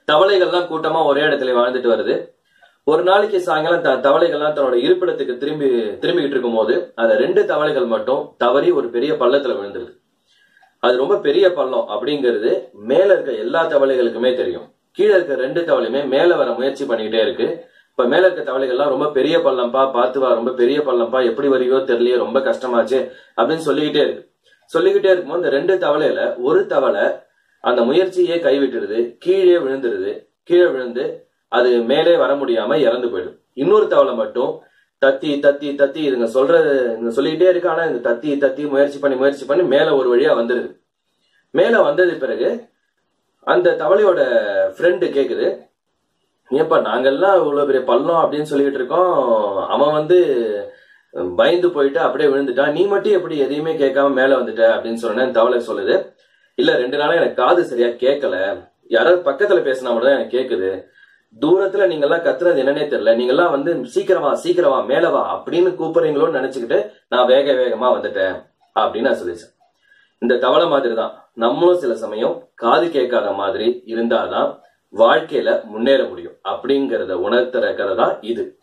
தவளைகள்லாம் கூட்டமா ஒரே இடத்துல வாழ்ந்துட்டு வருது ஒரு நாளைக்கு சாயங்காலம் த தவளைகள்லாம் தன்னோட இருப்பிடத்துக்கு திரும்பி திரும்பிக்கிட்டு இருக்கும் போது அந்த ரெண்டு தவளைகள் மட்டும் தவறி ஒரு பெரிய பள்ளத்துல விழுந்துருது அது ரொம்ப பெரிய பள்ளம் அப்படிங்கிறது மேல இருக்க எல்லா தவளைகளுக்குமே தெரியும் கீழே இருக்க ரெண்டு தவளையுமே மேல வர முயற்சி பண்ணிக்கிட்டே இருக்கு இப்ப மேல இருக்க தவளைகள்லாம் ரொம்ப பெரிய பள்ளம்பா பார்த்து வா ரொம்ப பெரிய பள்ளம்பா எப்படி வரையோ தெரியலையே ரொம்ப கஷ்டமாச்சு அப்படின்னு சொல்லிக்கிட்டே இருக்கு சொல்லிக்கிட்டே இருக்கும்போது இந்த ரெண்டு தவளையில ஒரு தவளை அந்த முயற்சியே கைவிட்டுடுது கீழே விழுந்துருது கீழே விழுந்து அது மேலே வர முடியாம இறந்து போயிடுது இன்னொரு தவளை மட்டும் தத்தி தத்தி தத்தி இதுங்க சொல்றது இதுங்க சொல்லிக்கிட்டே இருக்கு ஆனா இந்த தத்தி தத்தி முயற்சி பண்ணி முயற்சி பண்ணி மேல ஒரு வழியா வந்துருது மேல வந்தது பிறகு அந்த தவளையோட ஃப்ரெண்டு கேக்குது ஏப்பா நாங்கெல்லாம் இவ்வளவு பெரிய பள்ளம் அப்படின்னு சொல்லிக்கிட்டு இருக்கோம் அவன் வந்து பயந்து போயிட்டு அப்படியே விழுந்துட்டான் நீ மட்டும் எப்படி எதையுமே கேட்காம மேல வந்துட்ட அப்படின்னு சொன்னேன் தவளை சொல்லுது இல்ல ரெண்டு நாளா எனக்கு காது சரியா கேட்கல யாராவது பக்கத்துல பேசினா மட்டும் தான் எனக்கு கேக்குது தூரத்துல நீங்க எல்லாம் கத்துறது என்னன்னே தெரியல நீங்க எல்லாம் வந்து சீக்கிரமா சீக்கிரமா மேலவா அப்படின்னு கூப்பிடுறீங்களோன்னு நினைச்சுக்கிட்டு நான் வேக வேகமா வந்துட்டேன் அப்படின்னு நான் சொல்லிச்சேன் இந்த தவளை மாதிரி தான் நம்மளும் சில சமயம் காது கேட்காத மாதிரி இருந்தாதான் வாழ்க்கையில முன்னேற முடியும் அப்படிங்கறத உணர்த்துற கதை தான் இது